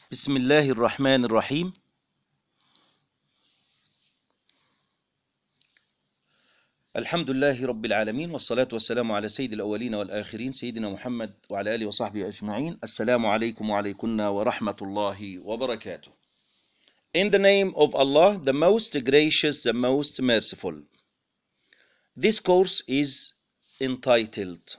بسم الله الرحمن الرحيم الحمد لله رب العالمين والصلاة والسلام على سيد الأولين والآخرين سيدنا محمد وعلى آله وصحبه أجمعين السلام عليكم وعليكم ورحمة الله وبركاته In the name of Allah, the most gracious, the most merciful. This course is entitled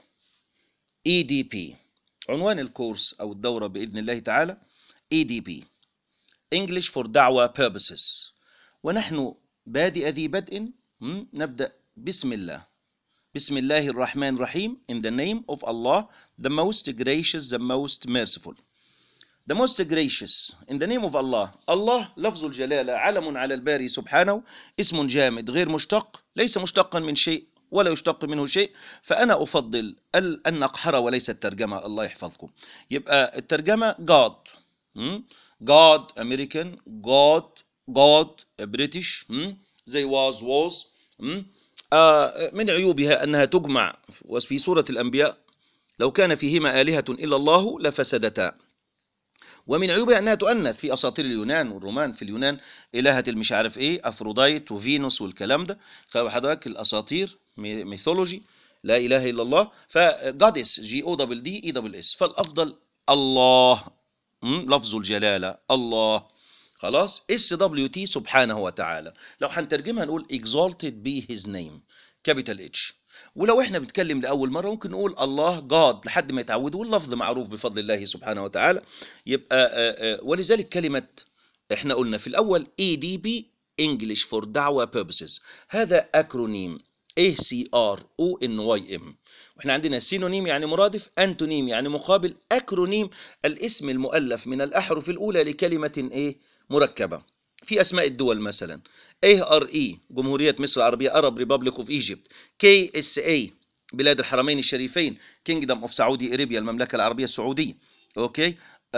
EDP. عنوان الكورس أو الدورة بإذن الله تعالى EDP English for دعوة purposes ونحن بادئ ذي بدء م، نبدأ بسم الله بسم الله الرحمن الرحيم In the name of Allah the most gracious the most merciful The most gracious in the name of Allah الله لفظ الجلالة علم على الباري سبحانه اسم جامد غير مشتق ليس مشتقا من شيء ولا يشتق منه شيء فأنا أفضل ال- أن نقحر وليس الترجمة الله يحفظكم يبقى الترجمة God م? God American God God British م? زي was was م? آه من عيوبها أنها تجمع وفي سورة الأنبياء لو كان فيهما آلهة إلا الله لفسدتا ومن عيوبها انها تؤنث في اساطير اليونان والرومان في اليونان الهه المش عارف ايه افروديت وفينوس والكلام ده فحضرتك الاساطير مي- ميثولوجي لا اله الا الله فجادس جي او دبل دي اي دبل اس فالافضل الله م? لفظ الجلاله الله خلاص اس دبليو تي سبحانه وتعالى لو هنترجمها نقول exalted be his name كابيتال اتش ولو احنا بنتكلم لاول مره ممكن نقول الله جاد لحد ما يتعودوا واللفظ معروف بفضل الله سبحانه وتعالى يبقى آه، آه، ولذلك كلمه احنا قلنا في الاول اي دي بي انجلش فور دعوه بيربسز هذا اكرونيم اي سي ار او ان واي ام واحنا عندنا سينونيم يعني مرادف انتونيم يعني مقابل اكرونيم الاسم المؤلف من الاحرف الاولى لكلمه ايه مركبه في اسماء الدول مثلا اي ار اي جمهوريه مصر العربيه ارب ريبابليك اوف ايجيبت كي اس اي بلاد الحرمين الشريفين كينجدم اوف سعودي اريبيا المملكه العربيه السعوديه اوكي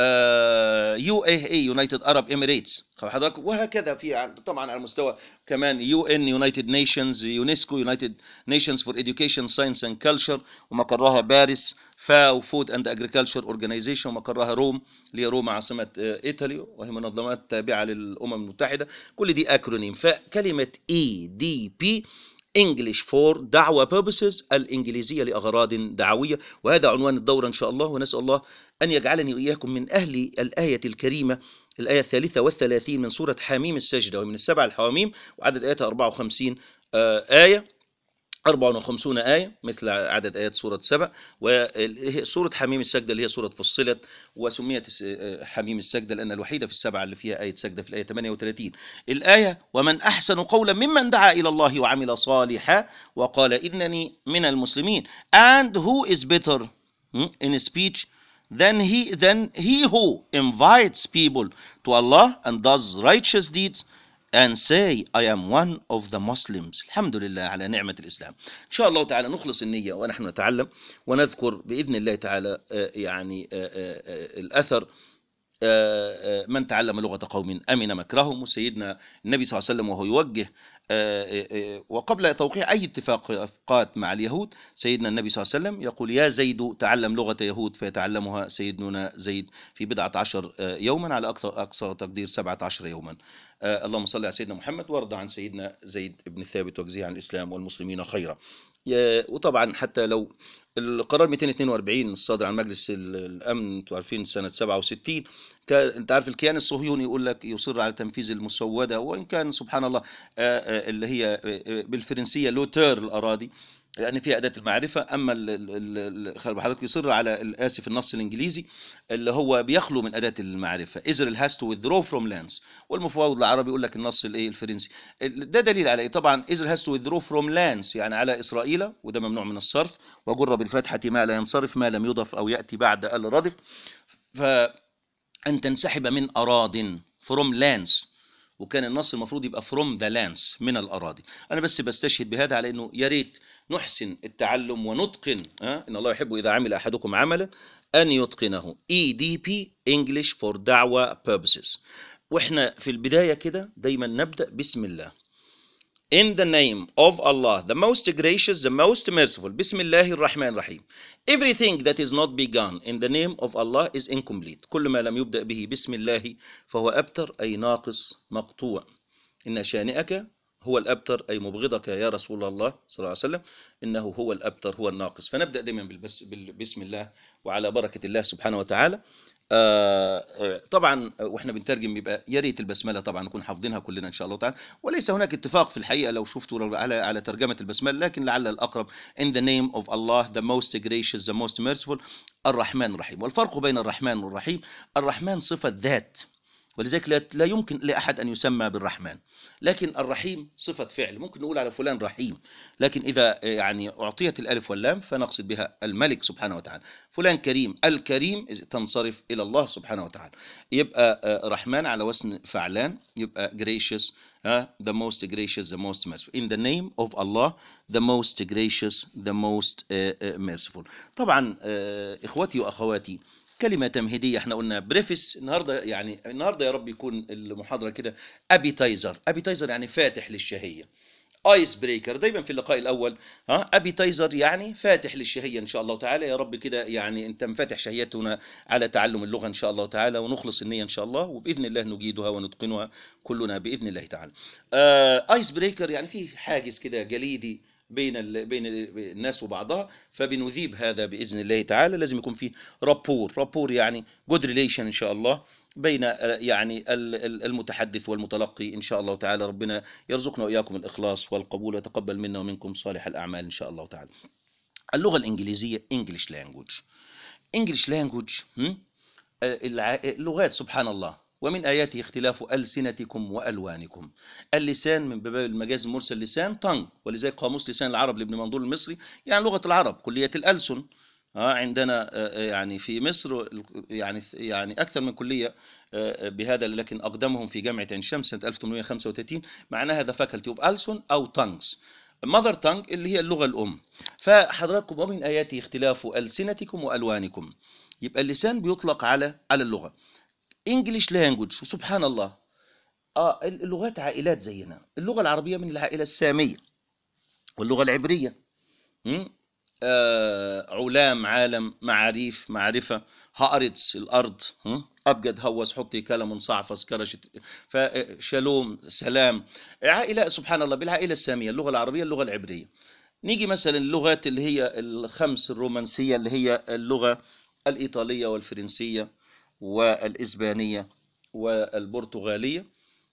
يو اي اي يونايتد ارب اميريتس حضرتك وهكذا في عن- طبعا على مستوى كمان يو ان يونايتد نيشنز يونسكو يونايتد نيشنز فور اديوكيشن ساينس اند كلتشر ومقرها باريس فاو فود اند اجريكلتشر اورجانيزيشن ومقرها روم اللي هي روما عاصمه آه، ايطالي وهي منظمات تابعه للامم المتحده كل دي اكرونيم فكلمه اي دي بي انجلش فور دعوة purposes الإنجليزية لأغراض دعوية وهذا عنوان الدورة إن شاء الله ونسأل الله أن يجعلني وإياكم من أهل الآية الكريمة الآية الثالثة والثلاثين من سورة حميم السجدة ومن السبع الحواميم وعدد آياتها 54 آه، آية 54 آية مثل عدد آيات سورة سبع وسورة حميم السجدة اللي هي سورة فصلت وسميت الس- آه، حميم السجدة لأن الوحيدة في السبعة اللي فيها آية سجدة في الآية 38 الآية ومن أحسن قولا ممن دعا إلى الله وعمل صالحا وقال إنني من المسلمين and who is better hmm, in speech than he than he who invites people to Allah and does righteous deeds and say I am one of the Muslims الحمد لله على نعمة الإسلام إن شاء الله تعالى نخلص النية ونحن نتعلم ونذكر بإذن الله تعالى آه، يعني آه، آه، آه، الأثر آه، آه، من تعلم لغة قوم أمن مكرهم وسيدنا النبي صلى الله عليه وسلم وهو يوجه آه، آه، آه، وقبل توقيع أي اتفاقات مع اليهود سيدنا النبي صلى الله عليه وسلم يقول يا زيد تعلم لغة يهود فيتعلمها سيدنا زيد في بضعة عشر آه، يوما على أقصى, أقصى تقدير سبعة عشر يوما آه، اللهم صل على سيدنا محمد وارض عن سيدنا زيد بن ثابت واجزيه عن الإسلام والمسلمين خيرا يا- وطبعا حتى لو القرار 242 الصادر عن مجلس ال- الامن انتوا عارفين سنه 67 كان انت عارف الكيان الصهيوني يقول لك يصر على تنفيذ المسوده وان كان سبحان الله آه، آه، اللي هي آه، آه، بالفرنسيه لوتير الاراضي يعني فيها اداه المعرفه اما ال- ال- ال- ال- خلي حضرتك يصر على اسف النص الانجليزي اللي هو بيخلو من اداه المعرفه Israel has to withdraw from lands والمفوض العربي يقول لك النص الايه الفرنسي ده دليل على ايه طبعا Israel has to withdraw from lands يعني على اسرائيل وده ممنوع من الصرف وجر بالفتحه ما لا ينصرف ما لم يضف او ياتي بعد الردف فان تنسحب من اراض from lands وكان النص المفروض يبقى from the lands من الاراضي انا بس بستشهد بهذا على انه يا ريت نحسن التعلم ونتقن أه؟ ان الله يحب اذا عمل احدكم عملا ان يتقنه اي دي بي English for دعوة purposes واحنا في البدايه كده دايما نبدا بسم الله In the name of Allah, the most gracious, the most merciful. Bismillahir Rahmanir Rahim. Everything that is not begun in the name of Allah is incomplete. كل ما لم يبدأ به بسم الله فهو أبتر أي ناقص مقطوع. إن شانئك هو الأبتر أي مبغضك يا رسول الله صلى الله عليه وسلم إنه هو الأبتر هو الناقص فنبدأ دائما بالبس بسم الله وعلى بركة الله سبحانه وتعالى آه طبعا واحنا بنترجم يبقى يا ريت البسمله طبعا نكون حافظينها كلنا ان شاء الله تعالى وليس هناك اتفاق في الحقيقه لو شفتوا على على ترجمه البسمله لكن لعل الاقرب in the name of Allah the most gracious the most merciful الرحمن الرحيم والفرق بين الرحمن والرحيم الرحمن صفه ذات ولذلك لا, لا يمكن لأحد أن يسمى بالرحمن لكن الرحيم صفة فعل ممكن نقول على فلان رحيم لكن إذا يعني أعطيت الألف واللام فنقصد بها الملك سبحانه وتعالى فلان كريم الكريم تنصرف إلى الله سبحانه وتعالى يبقى رحمن على وزن فعلان يبقى gracious the most gracious the most merciful in the name of Allah the most gracious the most merciful طبعا إخوتي وأخواتي كلمة تمهيدية احنا قلنا بريفس النهاردة يعني النهاردة يا رب يكون المحاضرة كده ابيتايزر ابيتايزر يعني فاتح للشهية ايس بريكر دايما في اللقاء الاول ها ابيتايزر يعني فاتح للشهيه ان شاء الله تعالى يا رب كده يعني انت مفاتح شهيتنا على تعلم اللغه ان شاء الله تعالى ونخلص النيه ان شاء الله وباذن الله نجيدها ونتقنها كلنا باذن الله تعالى آه ايس بريكر يعني فيه حاجز كده جليدي بين ال... بين الناس وبعضها فبنذيب هذا باذن الله تعالى لازم يكون فيه رابور رابور يعني جود ريليشن ان شاء الله بين يعني المتحدث والمتلقي ان شاء الله تعالى ربنا يرزقنا واياكم الاخلاص والقبول ويتقبل منا ومنكم صالح الاعمال ان شاء الله تعالى اللغه الانجليزيه انجلش لانجوج انجلش لانجوج اللغات سبحان الله ومن آياته اختلاف ألسنتكم وألوانكم اللسان من باب المجاز المرسل لسان طنج ولذلك قاموس لسان العرب لابن منظور المصري يعني لغة العرب كلية الألسن عندنا يعني في مصر يعني يعني أكثر من كلية بهذا لكن أقدمهم في جامعة عين شمس سنة 1835 معناها هذا فاكولتي اوف ألسن أو تانجز ماذر تانج اللي هي اللغة الأم فحضراتكم ومن آياته اختلاف ألسنتكم وألوانكم يبقى اللسان بيطلق على على اللغة انجلش لانجوج سبحان الله اه اللغات عائلات زينا اللغه العربيه من العائله الساميه واللغه العبريه آه علام عالم معاريف معرفه هارتس الارض ابجد هوس حطي كلم صعفص كرشت فشالوم سلام عائله سبحان الله بالعائله الساميه اللغه العربيه اللغه العبريه نيجي مثلا اللغات اللي هي الخمس الرومانسيه اللي هي اللغه الايطاليه والفرنسيه والإسبانية والبرتغالية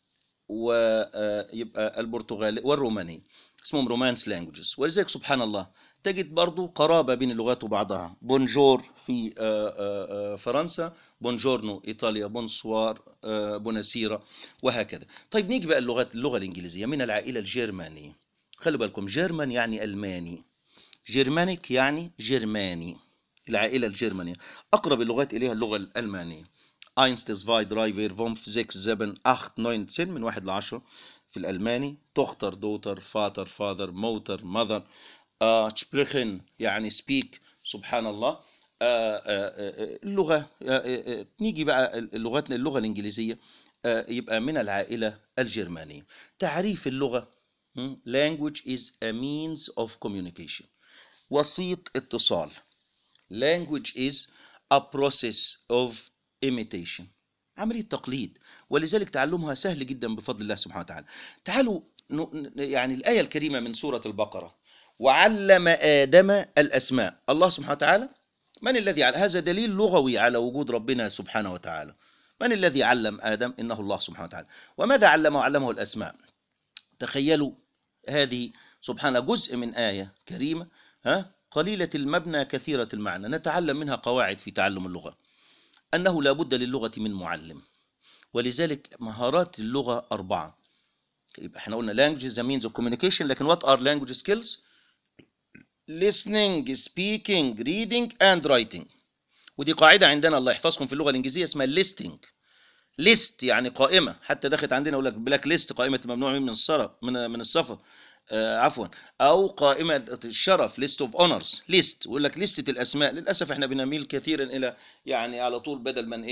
ويبقى البرتغالية والرومانية اسمهم رومانس لانجوجز ولذلك سبحان الله تجد برضو قرابة بين اللغات وبعضها بونجور في فرنسا بونجورنو إيطاليا بونسوار بوناسيرا وهكذا طيب نيجي بقى اللغات اللغة الإنجليزية من العائلة الجيرمانية خلي بالكم جيرمان يعني ألماني جيرمانيك يعني جرماني العائلة الجرمانية أقرب اللغات إليها اللغة الألمانية eins, zwei, drei, vier, fünf, sechs, sieben, acht, neun, zehn من واحد لعشرة في الألماني توختر دوتر فاتر فادر موتر ماذر sprechen يعني speak سبحان الله آه آه اللغة آه نيجي بقى اللغات اللغة الإنجليزية يبقى من العائلة الجرمانية تعريف اللغة language is a means of communication وسيط اتصال language is a process of imitation عملية تقليد ولذلك تعلمها سهل جدا بفضل الله سبحانه وتعالى تعالوا يعني الآية الكريمة من سورة البقرة وعلم آدم الأسماء الله سبحانه وتعالى من الذي علم هذا دليل لغوي على وجود ربنا سبحانه وتعالى من الذي علم آدم إنه الله سبحانه وتعالى وماذا علمه علمه الأسماء تخيلوا هذه سبحانه جزء من آية كريمة ها قليلة المبنى كثيرة المعنى نتعلم منها قواعد في تعلم اللغة أنه لا بد للغة من معلم ولذلك مهارات اللغة أربعة يبقى احنا قلنا language is a means of communication لكن what are language skills listening speaking reading and writing ودي قاعدة عندنا الله يحفظكم في اللغة الإنجليزية اسمها listing list يعني قائمة حتى دخلت عندنا يقول لك بلاك ليست قائمة ممنوع من السفر من من السفر آه عفوا او قائمه الشرف ليست اوف اونرز ليست يقول لك ليستة الاسماء للاسف احنا بنميل كثيرا الى يعني على طول بدل من ايه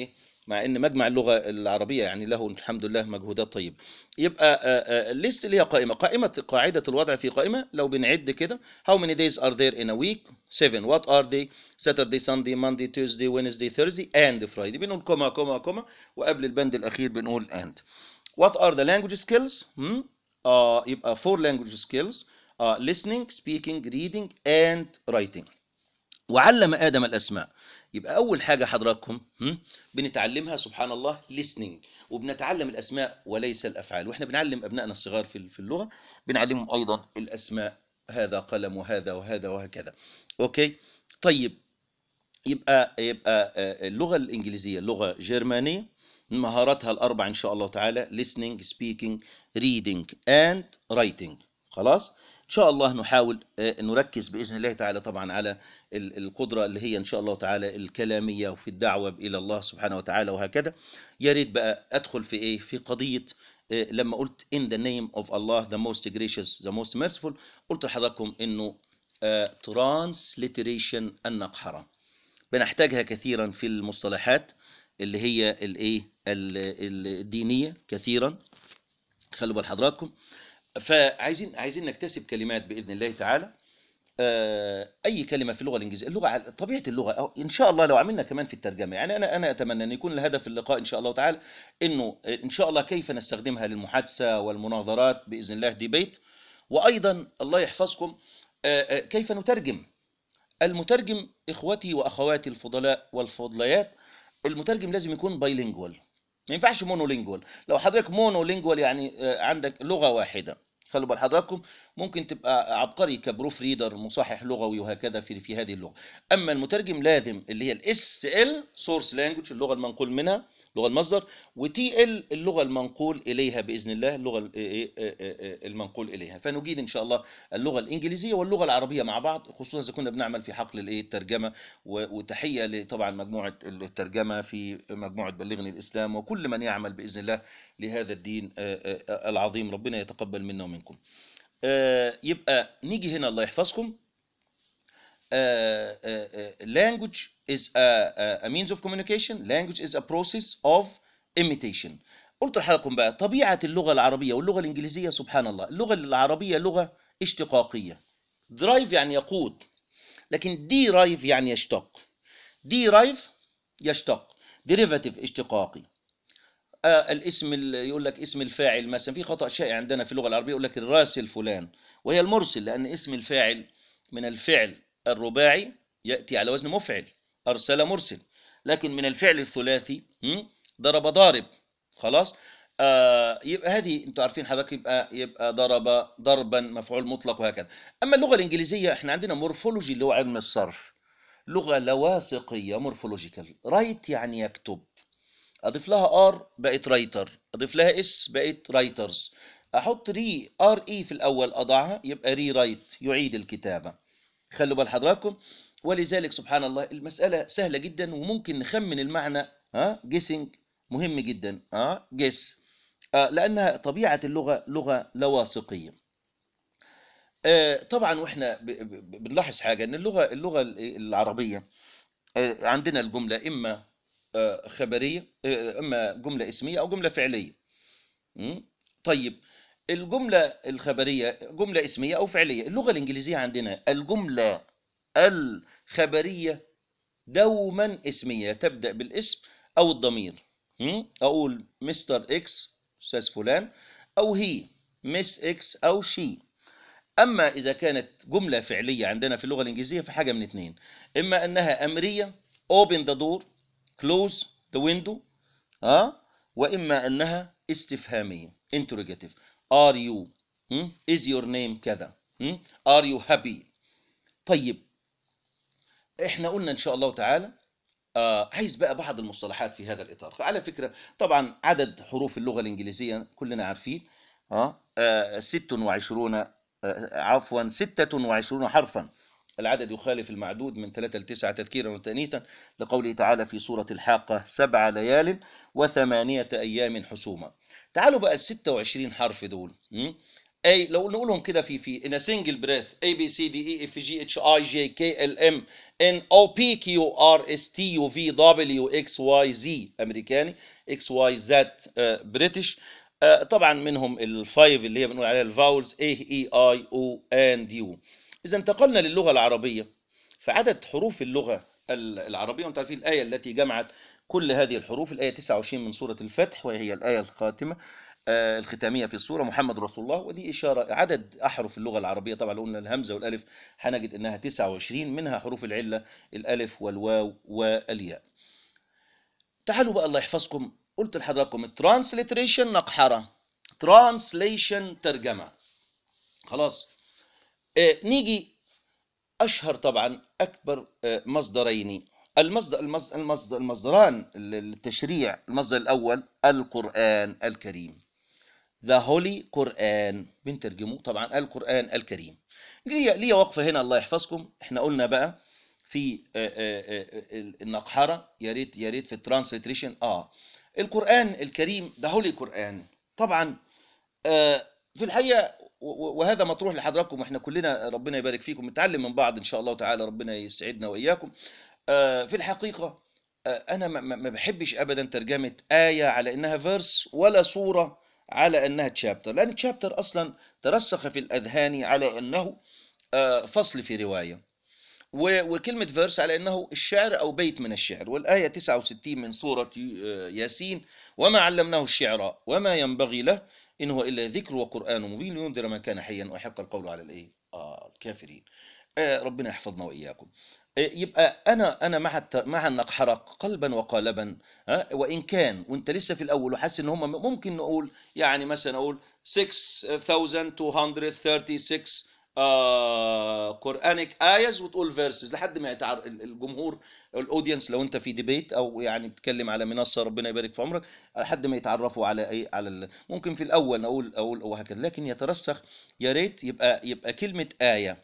مع ان مجمع اللغه العربيه يعني له الحمد لله مجهودات طيبه يبقى الليست اللي هي قائمه قائمه قاعده الوضع في قائمه لو بنعد كده how many days are there in a week 7 what are they Saturday Sunday Monday Tuesday Wednesday Thursday and Friday بنقول كوما كوما كوما وقبل البند الاخير بنقول and what are the language skills hmm? آه يبقى four language skills آه listening speaking reading and writing وعلم آدم الأسماء يبقى أول حاجة حضراتكم هم؟ بنتعلمها سبحان الله listening وبنتعلم الأسماء وليس الأفعال وإحنا بنعلم أبنائنا الصغار في في اللغة بنعلمهم أيضا الأسماء هذا قلم وهذا وهذا وهكذا أوكي طيب يبقى يبقى اللغة الإنجليزية لغة جرمانية مهاراتها الأربع إن شاء الله تعالى listening speaking reading and writing خلاص ان شاء الله نحاول نركز باذن الله تعالى طبعا على القدره اللي هي ان شاء الله تعالى الكلاميه وفي الدعوه الى الله سبحانه وتعالى وهكذا يا ريت بقى ادخل في ايه في قضيه لما قلت in the name of Allah the most gracious the most merciful قلت لحضراتكم انه transliteration النقحره بنحتاجها كثيرا في المصطلحات اللي هي الايه الدينيه كثيرا خلوا بال حضراتكم فعايزين عايزين نكتسب كلمات باذن الله تعالى اي كلمه في اللغه الانجليزيه اللغه طبيعه اللغه أو ان شاء الله لو عملنا كمان في الترجمه يعني انا انا اتمنى ان يكون الهدف اللقاء ان شاء الله تعالى انه ان شاء الله كيف نستخدمها للمحادثه والمناظرات باذن الله ديبيت وايضا الله يحفظكم كيف نترجم المترجم اخوتي واخواتي الفضلاء والفضليات المترجم لازم يكون بايلينجوال ما ينفعش مونولينجوال لو حضرتك مونولينجوال يعني عندك لغه واحده خلوا بال حضراتكم ممكن تبقى عبقري كبروف ريدر مصحح لغوي وهكذا في في هذه اللغه اما المترجم لازم اللي هي الاس ال سورس لانجوج اللغه المنقول منها لغه المصدر وتي ال اللغه المنقول اليها باذن الله اللغه المنقول اليها فنجيد ان شاء الله اللغه الانجليزيه واللغه العربيه مع بعض خصوصا اذا كنا بنعمل في حقل الايه الترجمه وتحيه طبعا مجموعه الترجمه في مجموعه بلغني الاسلام وكل من يعمل باذن الله لهذا الدين العظيم ربنا يتقبل منا ومنكم يبقى نيجي هنا الله يحفظكم Uh, uh, language is a, a means of communication language is a process of imitation قلت لحضراتكم بقى طبيعة اللغة العربية واللغة الإنجليزية سبحان الله اللغة العربية لغة اشتقاقية drive يعني يقود لكن derive يعني يشتق derive يشتق derivative اشتقاقي آه الاسم يقول لك اسم الفاعل مثلا في خطأ شائع عندنا في اللغة العربية يقول لك الراسل فلان وهي المرسل لأن اسم الفاعل من الفعل الرباعي يأتي على وزن مفعل أرسل مرسل لكن من الفعل الثلاثي ضرب ضارب خلاص آه يبقى هذه انتوا عارفين حضرتك يبقى يبقى ضرب ضربا مفعول مطلق وهكذا اما اللغه الانجليزيه احنا عندنا مورفولوجي اللي هو علم الصرف لغه لواصقيه مورفولوجيكال رايت يعني يكتب اضيف لها ار بقت رايتر اضيف لها اس بقت رايترز احط ري ار اي في الاول اضعها يبقى ري رايت يعيد الكتابه خلوا بال حضراتكم ولذلك سبحان الله المسألة سهلة جدا وممكن نخمن المعنى ها جيسنج مهم جدا ها جيس آه لأنها طبيعة اللغة لغة لواصقية آه طبعا واحنا بنلاحظ حاجة ان اللغة اللغة العربية آه عندنا الجملة إما آه خبرية آه إما جملة اسمية أو جملة فعلية طيب الجملة الخبرية جملة اسمية أو فعلية اللغة الإنجليزية عندنا الجملة الخبرية دوما اسمية تبدأ بالاسم أو الضمير أقول مستر إكس أستاذ فلان أو هي مس إكس أو شي أما إذا كانت جملة فعلية عندنا في اللغة الإنجليزية فحاجة من اتنين إما أنها أمرية open the door close the window ها وإما أنها استفهامية interrogative are you hmm? is your name كذا hmm? are you happy طيب احنا قلنا ان شاء الله تعالى آه عايز بقى بعض المصطلحات في هذا الاطار على فكره طبعا عدد حروف اللغه الانجليزيه كلنا عارفين اه, آه 26 آه عفوا 26 حرفا العدد يخالف المعدود من 3 ل 9 تذكيرا وتأنيثا لقوله تعالى في سورة الحاقة سبع ليال وثمانية أيام حسوما تعالوا بقى ال 26 حرف دول A لو نقولهم كده في في in a single breath A B C D E F G H I J K L M N O P Q R S T U V W X Y Z امريكاني X Y Z بريتش طبعا منهم الفايف اللي هي بنقول عليها الفاولز A E I O and U اذا انتقلنا للغه العربيه فعدد حروف اللغه ال- العربيه وانتم عارفين الايه التي جمعت كل هذه الحروف الايه 29 من سوره الفتح وهي الايه الخاتمه آه، الختامية في السورة محمد رسول الله ودي إشارة عدد أحرف اللغة العربية طبعا لو قلنا الهمزة والألف هنجد إنها 29 منها حروف العلة الألف والواو والياء تعالوا بقى الله يحفظكم قلت لحضراتكم الترانسليتريشن نقحرة ترانسليشن ترجمة خلاص آه، نيجي أشهر طبعا أكبر آه، مصدرين المصدر المصدر المصدر المصدران للتشريع المصدر الأول القرآن الكريم ذا هولي قرآن بنترجمه طبعا القرآن الكريم ليه ليه وقفة هنا الله يحفظكم احنا قلنا بقى في آه، آه، آه، النقحرة يا ريت يا ريت في الترانسليتريشن اه القرآن الكريم ده هولي قرآن طبعا آه، في الحقيقة و- و- وهذا مطروح لحضراتكم واحنا كلنا ربنا يبارك فيكم نتعلم من بعض ان شاء الله تعالى ربنا يسعدنا واياكم آه، في الحقيقة آه، أنا ما- ما ما بحبش أبدا ترجمة آية على إنها فيرس ولا سورة على إنها تشابتر لأن تشابتر أصلا ترسخ في الأذهان على أنه آه، فصل في رواية و- وكلمة فيرس على أنه الشعر أو بيت من الشعر والآية 69 من سورة ي- آه، ياسين وما علمناه الشعر وما ينبغي له إن هو إلا ذكر وقرآن مبين لينذر من كان حيا ويحق القول على الإيه؟ آه الكافرين آه، ربنا يحفظنا واياكم آه، يبقى انا انا مع الت- مع النقحره قلبا وقالبا ها وان كان وانت لسه في الاول وحاسس ان هم ممكن نقول يعني مثلا اقول 6236 آه قرانيك ايز وتقول فيرسز لحد ما يتعر ال- الجمهور الاودينس لو انت في ديبيت او يعني بتتكلم على منصه ربنا يبارك في عمرك لحد ما يتعرفوا على ايه على ال... ممكن في الاول اقول اقول وهكذا لكن يترسخ يا ريت يبقى يبقى كلمه ايه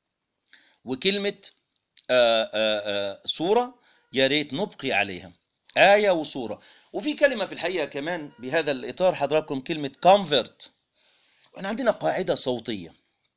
وكلمة آه، آه، آه، سورة يا ريت نبقي عليها آية وسورة وفي كلمة في الحقيقة كمان بهذا الإطار حضراتكم كلمة convert احنا عندنا قاعدة صوتية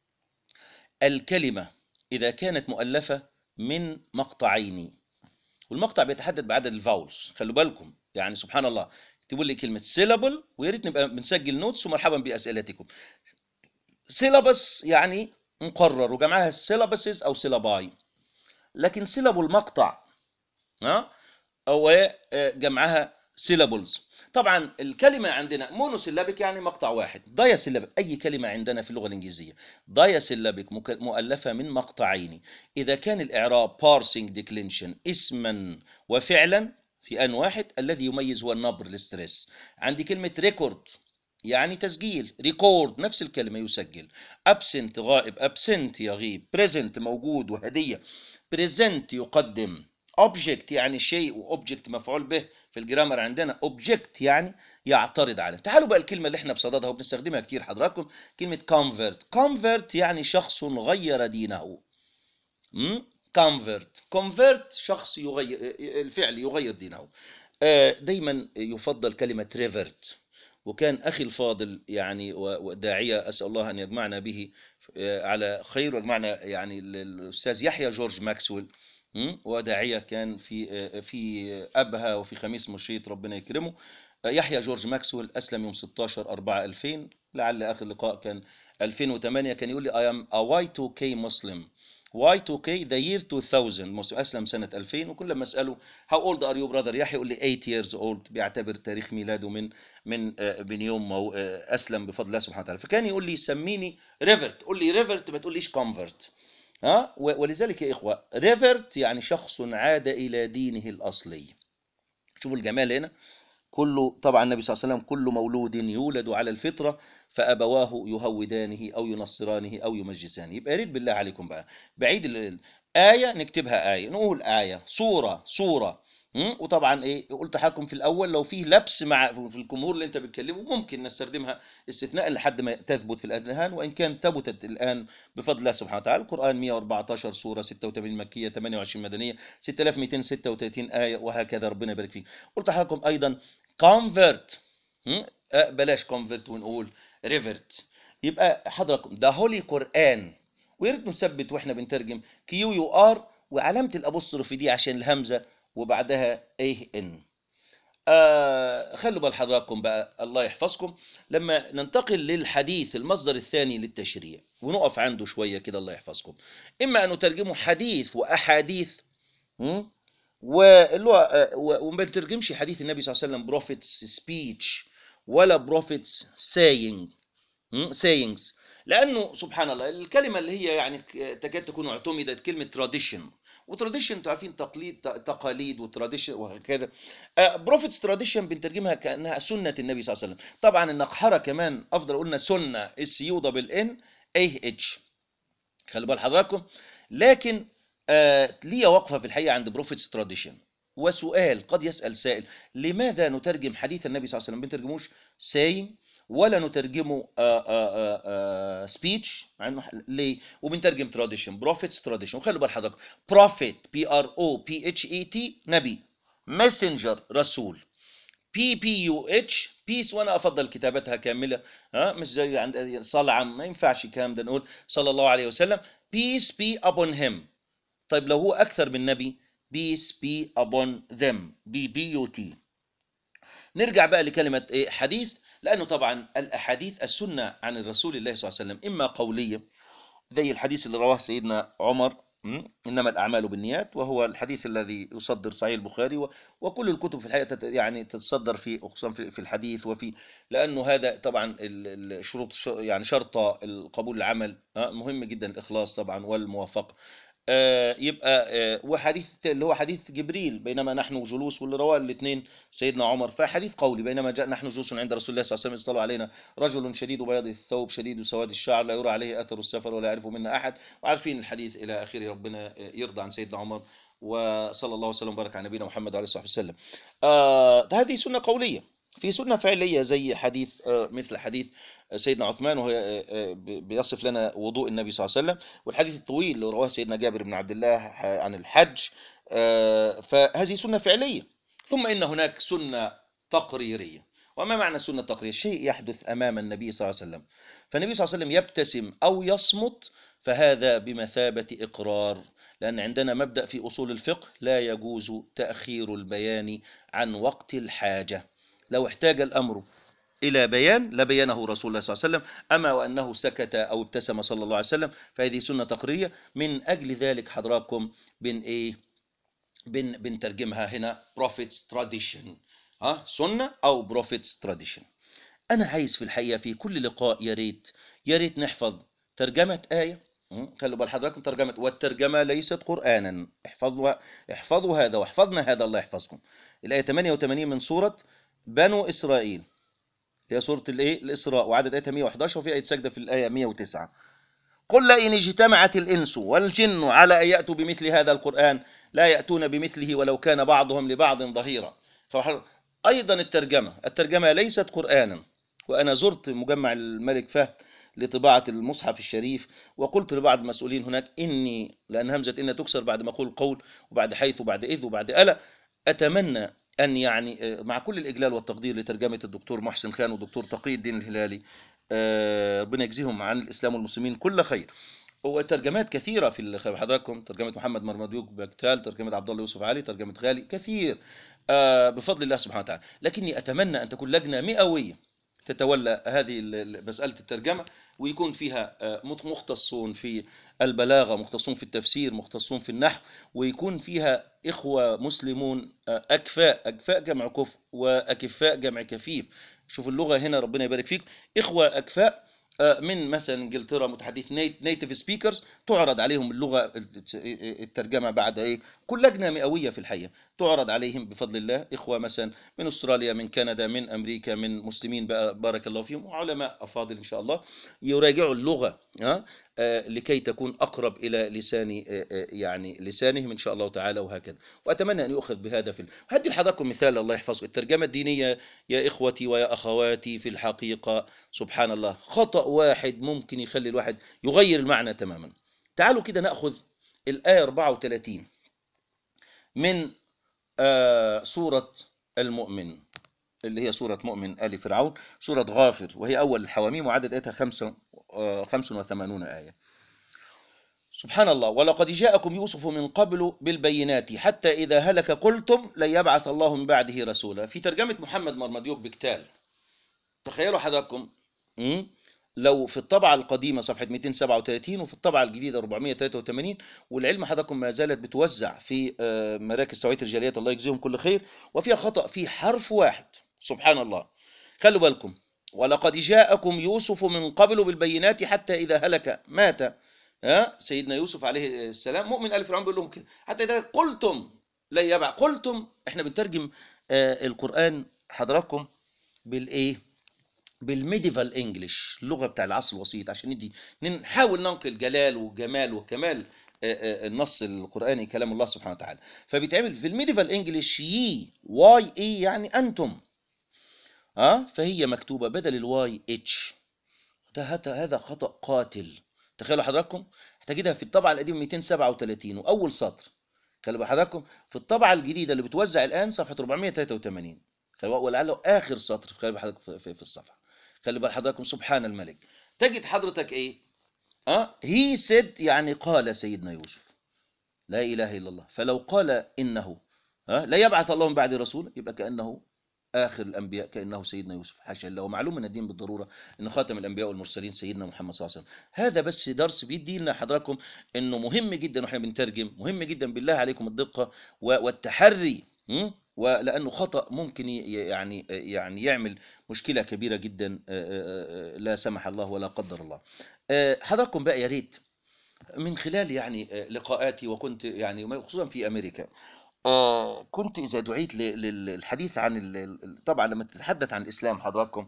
الكلمة إذا كانت مؤلفة من مقطعين والمقطع بيتحدد بعدد الفاولز خلوا بالكم يعني سبحان الله تقول لي كلمة syllable ويا ريت نبقى بنسجل نوتس ومرحبا بأسئلتكم syllabus يعني مقرر وجمعها syllabuses أو syllabi لكن سيلابل مقطع ها او جمعها سيلابلز طبعا الكلمه عندنا مونوسيلابيك يعني مقطع واحد دايا سيلابيك اي كلمه عندنا في اللغه الانجليزيه دايا سيلابيك مك- مؤلفه من مقطعين اذا كان الاعراب بارسنج ديكلينشن اسما وفعلا في ان واحد الذي يميز هو النبر الاسترس عندي كلمه ريكورد يعني تسجيل ريكورد نفس الكلمه يسجل ابسنت غائب ابسنت يغيب بريزنت موجود وهديه بريزنت يقدم اوبجكت يعني شيء واوبجكت مفعول به في الجرامر عندنا اوبجكت يعني يعترض عليه تعالوا بقى الكلمه اللي احنا بصددها وبنستخدمها كتير حضراتكم كلمه convert convert يعني شخص غير دينه convert convert شخص يغير الفعل يغير دينه آه، دايما يفضل كلمه revert وكان اخي الفاضل يعني و- وداعيه اسال الله ان يجمعنا به آه، على خير ويجمعنا يعني ال- الاستاذ يحيى جورج ماكسويل م? وداعيه كان في آه، في ابها وفي خميس مشيط ربنا يكرمه آه، يحيى جورج ماكسويل اسلم يوم 16 4 2000 لعل اخر لقاء كان 2008 كان يقول لي I am a Y2K Muslim Y2K the year 2000 مسلم اسلم سنه 2000 وكل ما اساله how old are you brother يحيى يقول لي 8 years old بيعتبر تاريخ ميلاده من من آه، من يوم ما هو، آه، اسلم بفضل الله سبحانه وتعالى فكان يقول لي سميني ريفرت قول لي ريفرت ما تقوليش كونفرت ها و- ولذلك يا اخوه ريفرت يعني شخص عاد الى دينه الاصلي شوفوا الجمال هنا كل طبعا النبي صلى الله عليه وسلم كل مولود يولد على الفطره فابواه يهودانه او ينصرانه او يمجسانه يبقى يا ريت بالله عليكم بقى بعيد ال- ال- آية نكتبها آية نقول آية صورة صورة م? وطبعا ايه قلت لحضراتكم في الاول لو فيه لبس مع في الجمهور اللي انت بتكلمه ممكن نستخدمها استثناء لحد ما تثبت في الاذهان وان كان ثبتت الان بفضل الله سبحانه وتعالى القران 114 سوره 86 مكيه 28 مدنيه 6236 ايه وهكذا ربنا يبارك فيك قلت لحضراتكم ايضا convert م? آه، بلاش convert ونقول revert يبقى حضراتكم ده هولي قرآن ويا ريت نثبت واحنا بنترجم كيو يو ار وعلامة الأبوستروف دي عشان الهمزة وبعدها ايه ان آه خلوا بال حضراتكم بقى الله يحفظكم لما ننتقل للحديث المصدر الثاني للتشريع ونقف عنده شوية كده الله يحفظكم إما أن نترجمه حديث وأحاديث م? واللي هو آه، و- وما بنترجمش حديث النبي صلى الله عليه وسلم بروفيتس سبيتش ولا بروفيتس ساينج ساينجز لانه سبحان الله الكلمه اللي هي يعني ك- تكاد تكون اعتمدت كلمه تراديشن وتراديشن انتوا عارفين تقليد ت- تقاليد وتراديشن وهكذا بروفيتس تراديشن بنترجمها كانها سنه النبي صلى الله عليه وسلم طبعا النقحره كمان افضل قلنا سنه اس يو دبل ان اي اتش خلي بال حضراتكم لكن آه ليا وقفه في الحقيقه عند بروفيتس تراديشن وسؤال قد يسال سائل لماذا نترجم حديث النبي صلى الله عليه وسلم بنترجموش saying ولا نترجمه سبيتش مع انه ح- ليه وبنترجم تراديشن بروفيتس تراديشن وخلي بال حضراتكم بروفيت بي ار او بي اتش اي تي نبي ماسنجر رسول بي بي يو اتش بيس وانا افضل كتابتها كامله ها مش زي عند صلعم ما ينفعش الكلام ده نقول صلى الله عليه وسلم بيس بي upon him طيب لو هو اكثر من نبي بيس بي upon them بي بي يو تي نرجع بقى لكلمة إيه حديث لأنه طبعا الأحاديث السنة عن الرسول الله صلى الله عليه وسلم إما قولية زي الحديث اللي رواه سيدنا عمر م? إنما الأعمال بالنيات وهو الحديث الذي يصدر صحيح البخاري و- وكل الكتب في الحقيقة تت- يعني تتصدر في خصوصا في في الحديث وفي لأنه هذا طبعا ال- الشروط ش- يعني شرط القبول العمل آه، مهم جدا الإخلاص طبعا والموافقة آه، يبقى آه، وحديث اللي هو حديث جبريل بينما نحن جلوس واللي رواه الاثنين سيدنا عمر فحديث قولي بينما جاء نحن جلوس عند رسول الله صلى الله عليه وسلم اطلع علينا رجل شديد بياض الثوب شديد سواد الشعر لا يرى عليه اثر السفر ولا يعرف منا احد وعارفين الحديث الى اخره ربنا يرضى عن سيدنا عمر وصلى الله وسلم وبارك على نبينا محمد وعلى اله وصحبه وسلم. آه هذه سنه قوليه في سنه فعليه زي حديث آه مثل حديث سيدنا عثمان وهو آه، آه، بيصف لنا وضوء النبي صلى الله عليه وسلم والحديث الطويل اللي رواه سيدنا جابر بن عبد الله عن الحج آه، فهذه سنه فعليه ثم ان هناك سنه تقريريه وما معنى السنه التقريريه شيء يحدث امام النبي صلى الله عليه وسلم فالنبي صلى الله عليه وسلم يبتسم او يصمت فهذا بمثابه اقرار لان عندنا مبدا في اصول الفقه لا يجوز تاخير البيان عن وقت الحاجه لو احتاج الامر إلى بيان لبينه رسول الله صلى الله عليه وسلم أما وأنه سكت أو ابتسم صلى الله عليه وسلم فهذه سنة تقرية من أجل ذلك حضراتكم بن إيه بن بنترجمها هنا prophets tradition ها سنة أو prophets tradition أنا عايز في الحقيقة في كل لقاء يا ريت يا ريت نحفظ ترجمة آية م? خلوا بال حضراتكم ترجمة والترجمة ليست قرآنا احفظوا احفظوا هذا واحفظنا هذا الله يحفظكم الآية 88 من سورة بنو إسرائيل هي سورة الايه الإسراء وعدد آياتها 111 وفي آية سجدة في الآية 109 قل لئن اجتمعت الإنس والجن على أن يأتوا بمثل هذا القرآن لا يأتون بمثله ولو كان بعضهم لبعض ظهيرا فح- أيضا الترجمة الترجمة ليست قرآنا وأنا زرت مجمع الملك فهد لطباعة المصحف الشريف وقلت لبعض المسؤولين هناك إني لأن همزة إن تكسر بعد ما أقول قول وبعد حيث وبعد إذ وبعد ألا أتمنى أن يعني آه، مع كل الإجلال والتقدير لترجمة الدكتور محسن خان والدكتور تقي الدين الهلالي آه، ربنا يجزيهم عن الإسلام والمسلمين كل خير وترجمات كثيرة في ال- حضراتكم ترجمة محمد مرمديوك بكتال ترجمة عبد الله يوسف علي ترجمة غالي كثير آه، بفضل الله سبحانه وتعالى لكني أتمنى أن تكون لجنة مئوية تتولى هذه ال- ال- مسألة الترجمة ويكون فيها آه، مت- مختصون في البلاغة مختصون في التفسير مختصون في النحو ويكون فيها إخوة مسلمون آه، أكفاء أكفاء جمع كفء وأكفاء جمع كفيف شوف اللغة هنا ربنا يبارك فيك إخوة أكفاء آه، من مثلا انجلترا متحدث نيتيف سبيكرز تعرض عليهم اللغه الترجمه بعد ايه كل لجنه مئويه في الحقيقه تعرض عليهم بفضل الله اخوه مثلا من استراليا من كندا من امريكا من مسلمين بقى بارك الله فيهم وعلماء افاضل ان شاء الله يراجعوا اللغه ها آه، لكي تكون اقرب الى لسان آه، آه، يعني لسانهم ان شاء الله تعالى وهكذا واتمنى ان يؤخذ بهذا في هدي لحضراتكم مثال الله يحفظكم الترجمه الدينيه يا اخوتي ويا اخواتي في الحقيقه سبحان الله خطأ واحد ممكن يخلي الواحد يغير المعنى تماما تعالوا كده نأخذ الآية 34 من آه سورة المؤمن اللي هي سورة مؤمن آل فرعون سورة غافر وهي أول الحواميم وعدد آياتها خمسة 85 آية سبحان الله ولقد جاءكم يوسف من قبل بالبينات حتى إذا هلك قلتم لن يبعث الله من بعده رسولا في ترجمة محمد مرمديوك بكتال تخيلوا حضراتكم مم؟ لو في الطبعة القديمة صفحة 237 وفي الطبعة الجديدة 483 والعلم حضراتكم ما زالت بتوزع في آه، مراكز توعية الجاليات الله يجزيهم كل خير وفيها خطأ في حرف واحد سبحان الله خلوا بالكم ولقد جاءكم يوسف من قبل بالبينات حتى إذا هلك مات ها سيدنا يوسف عليه السلام مؤمن آل فرعون بيقول لهم كده حتى إذا قلتم لا يبع قلتم احنا بنترجم آه، القرآن حضراتكم بالايه بالميديفال انجلش اللغه بتاع العصر الوسيط عشان ندي نحاول ننقل جلال وجمال وكمال آه، آه، النص القراني كلام الله سبحانه وتعالى فبيتعمل في الميديفال انجلش يي واي اي يعني انتم ها فهي مكتوبه بدل الواي اتش ده هذا هذا خطا قاتل تخيلوا حضراتكم هتجدها في الطبعه القديمه 237 واول سطر خلي بال حضراتكم في الطبعه الجديده اللي بتوزع الان صفحه 483 خلي بال- ولعله اخر سطر خلي بال حضرتك في- في في الصفحه خلي بال حضراتكم سبحان الملك تجد حضرتك ايه اه هي سيد يعني قال سيدنا يوسف لا اله الا الله فلو قال انه ها لا يبعث الله من بعد رسول يبقى كانه اخر الانبياء كانه سيدنا يوسف حاشا الله ومعلوم من الدين بالضروره ان خاتم الانبياء والمرسلين سيدنا محمد صلى الله عليه وسلم هذا بس درس بيدي لنا حضراتكم انه مهم جدا واحنا بنترجم مهم جدا بالله عليكم الدقه و- والتحري م? ولانه خطا ممكن ي- يعني يعني يعمل مشكله كبيره جدا آه، آه، آه، لا سمح الله ولا قدر الله آه، حضراتكم بقى يا ريت من خلال يعني آه، لقاءاتي وكنت يعني خصوصا في امريكا آه، كنت إذا دعيت ل- لل- للحديث عن ال- ال- طبعا لما تتحدث عن الإسلام حضراتكم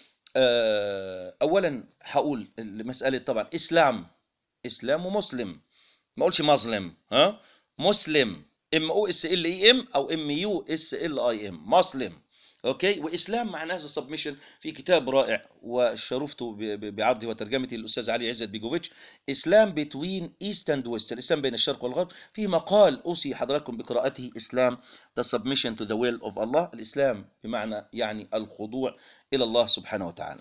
آه، أولا هقول مسألة طبعا إسلام إسلام ومسلم ما اقولش مسلم ها مسلم ام او اس ال اي ام او ام يو اس ال اي ام مسلم اوكي واسلام معناه سبمشن في كتاب رائع وشرفته ب- ب- بعرضه وترجمته للاستاذ علي عزت بيجوفيتش اسلام بتوين ايست اند ويست الاسلام بين الشرق والغرب في مقال اوصي حضراتكم بقراءته اسلام ذا سبمشن تو ذا ويل اوف الله الاسلام بمعنى يعني الخضوع الى الله سبحانه وتعالى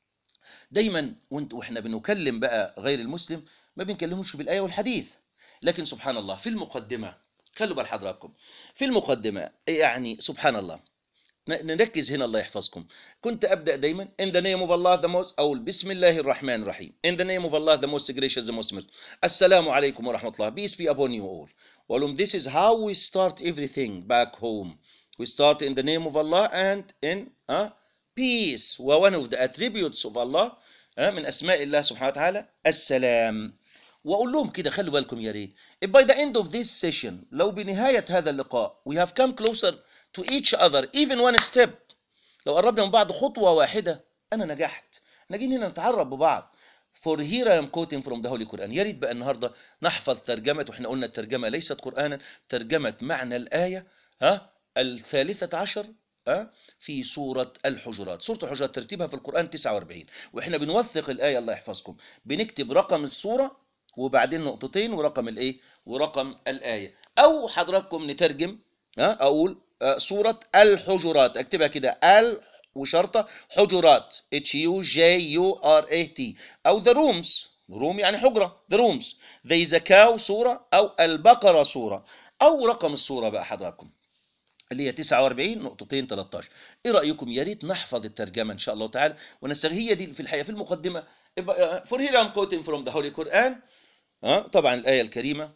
دايما وانت واحنا بنكلم بقى غير المسلم ما بنكلموش بالايه والحديث لكن سبحان الله في المقدمه خلوا بال حضراتكم في المقدمه يعني سبحان الله ن- نركز هنا الله يحفظكم كنت ابدا دايما in the name of Allah the most او بسم الله الرحمن الرحيم in the name of Allah the most gracious the most merciful السلام عليكم ورحمه الله peace be upon you all ولهم this is how we start everything back home we start in the name of Allah and in uh, peace و one of the attributes of Allah uh, من اسماء الله سبحانه وتعالى السلام واقول لهم كده خلوا بالكم يا ريت if by the end of this session لو بنهايه هذا اللقاء we have come closer to each other even one step لو قربنا من بعض خطوة واحدة أنا نجحت نجينا هنا نتعرف ببعض For here I am quoting from the Holy Quran يا ريت بقى النهاردة نحفظ ترجمة واحنا قلنا الترجمة ليست قرآنا ترجمة معنى الآية ها الثالثة عشر ها في سورة الحجرات سورة الحجرات ترتيبها في القرآن 49 واحنا بنوثق الآية الله يحفظكم بنكتب رقم السورة وبعدين نقطتين ورقم الايه ورقم الآية أو حضراتكم نترجم ها أقول آه، سورة الحجرات اكتبها كده ال وشرطة حجرات اتش يو جي يو ار اي تي او ذا رومز روم يعني حجرة ذا رومز ذي زكاو سورة او البقرة سورة او رقم السورة بقى حضراتكم اللي هي 49 نقطتين 13 ايه رايكم يا ريت نحفظ الترجمه ان شاء الله تعالى ونستغل هي دي في الحقيقه في المقدمه for here I'm quoting from the Holy Quran ها طبعا الايه الكريمه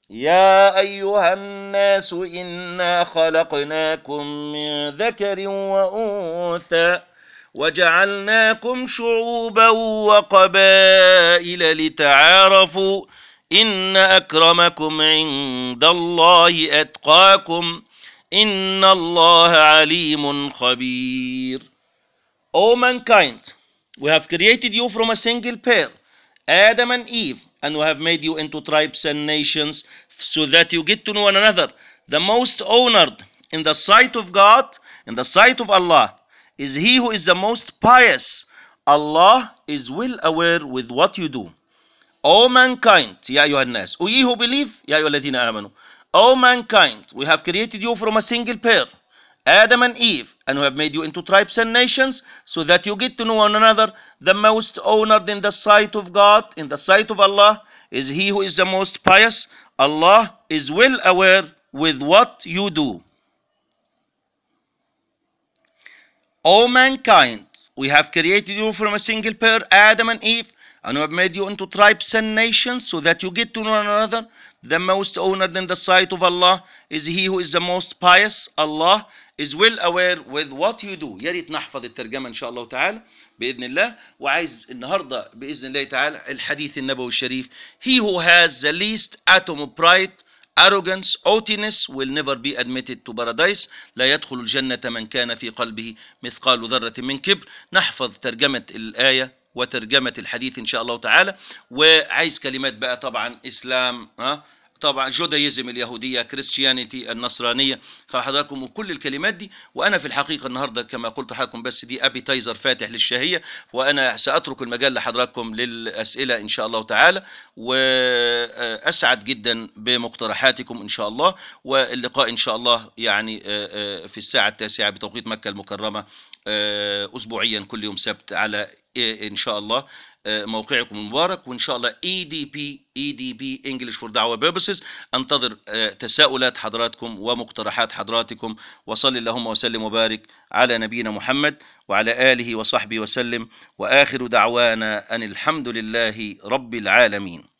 يا أيها الناس إنا خلقناكم من ذكر وأنثى وجعلناكم شعوبا وقبائل لتعارفوا إن أكرمكم عند الله أتقاكم إن الله عليم خبير O mankind, we have created you from a single pair, Adam and Eve, and we have made you into tribes and nations so that you get to know one another. The most honored in the sight of God, in the sight of Allah, is he who is the most pious. Allah is well aware with what you do. O mankind, يا أيها الناس, O ye who believe, يا أيها الذين آمنوا. O mankind, we have created you from a single pair, Adam and Eve, and who have made you into tribes and nations, so that you get to know one another. The most honored in the sight of God, in the sight of Allah, is he who is the most pious. Allah is well aware with what you do. O mankind, we have created you from a single pair, Adam and Eve, and we have made you into tribes and nations so that you get to know one another. The most honored in the sight of Allah is He who is the most pious. Allah is well aware with what you do. يا ريت نحفظ الترجمة إن شاء الله تعالى بإذن الله وعايز النهاردة بإذن الله تعالى الحديث النبوي الشريف He who has the least atom of pride arrogance, haughtiness will never be admitted to paradise لا يدخل الجنة من كان في قلبه مثقال ذرة من كبر نحفظ ترجمة الآية وترجمة الحديث إن شاء الله تعالى وعايز كلمات بقى طبعا إسلام ها طبعا جودايزم اليهوديه كريستيانيتي النصرانيه حضراتكم وكل الكلمات دي وانا في الحقيقه النهارده كما قلت لحضراتكم بس دي ابيتايزر فاتح للشهيه وانا ساترك المجال لحضراتكم للاسئله ان شاء الله تعالى واسعد جدا بمقترحاتكم ان شاء الله واللقاء ان شاء الله يعني في الساعه التاسعه بتوقيت مكه المكرمه اسبوعيا كل يوم سبت على ان شاء الله موقعكم المبارك وان شاء الله اي دي بي اي دي بي انجلش فور دعوه بيربسز انتظر تساؤلات حضراتكم ومقترحات حضراتكم وصلي اللهم وسلم وبارك على نبينا محمد وعلى اله وصحبه وسلم واخر دعوانا ان الحمد لله رب العالمين